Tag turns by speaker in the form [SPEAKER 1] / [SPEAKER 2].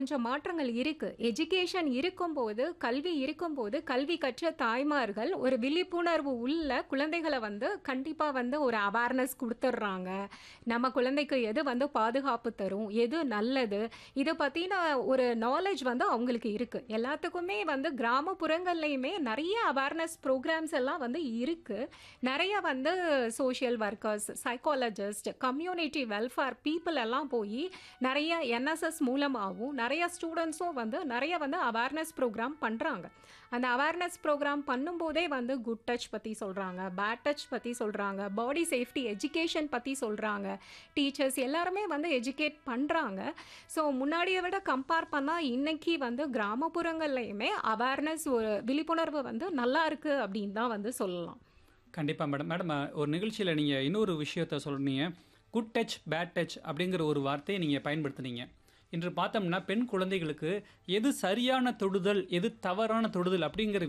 [SPEAKER 1] கொஞ்சம் மாற்றங்கள் இருக்கு. எஜுகேஷன் இருக்கும்போது, கல்வி இருக்கும்போது, கல்வி கற்ற தாய்மார்கள் ஒரு விழிப்புணர்வு உள்ள குழந்தைகள வந்து கண்டிப்பா வந்து ஒரு அவேர்னஸ் குடுத்துடுறாங்க. நம்ம குழந்தைக்கு எது வந்து பாதுகாப்பு தரும், எது நல்லது, இத பத்தின ஒரு நாலேட்ஜ் வந்து அவங்களுக்கு இருக்கு. எல்லாத்துக்குமே வந்து கிராமப்புறங்கள்லயுமே நெறைய அவேர்னஸ் ப்ரோகிராம்ஸ் எல்லாம் வந்து இருக்கு. நெறைய வந்து social workers, psychologist, community welfare people எல்லாம் போயி நெறைய என்எஸ்எஸ் மூலமாவும், நெறைய ஸ்டூடண்ட்ஸும் வந்து நெறைய வந்து அவேர்னஸ் ப்ரோகிராம் பண்றாங்க. அந்த அவேர்னஸ் ப்ரோகிராம் பண்ணும்போதே வந்து குட் டச் பத்தி சொல்றாங்க, பேட் டச் பத்தி சொல்றாங்க, பாடி சேஃப்டி எஜுகேஷன் பத்தி சொல்றாங்க. டீச்சர்ஸ் எல்லாருமே வந்து எஜுகேட் பண்றாங்க. ஸோ முன்னாடிய விட கம்பேர் பண்ணா இன்னைக்கு வந்து கிராமப்புறங்கள்லயுமே அவேர்னஸ் ஒரு விழிப்புணர்வு வந்து நல்லா இருக்கு அப்படின்னு தான் வந்து சொல்லலாம்.
[SPEAKER 2] கண்டிப்பா மேடம். மேடம் ஒரு நிகழ்ச்சியில நீங்க இன்னொரு விஷயத்த சொன்னீங்க. குட் டச், பேட் டச் அப்படிங்கிற ஒரு வார்த்தையை நீங்க பயன்படுத்துனீங்க. இன்று பார்த்தோம்னா பெண் குழந்தைகளுக்கு எது சரியான தொடுதல், எது தவறான தொடுதல் அப்படிங்கிற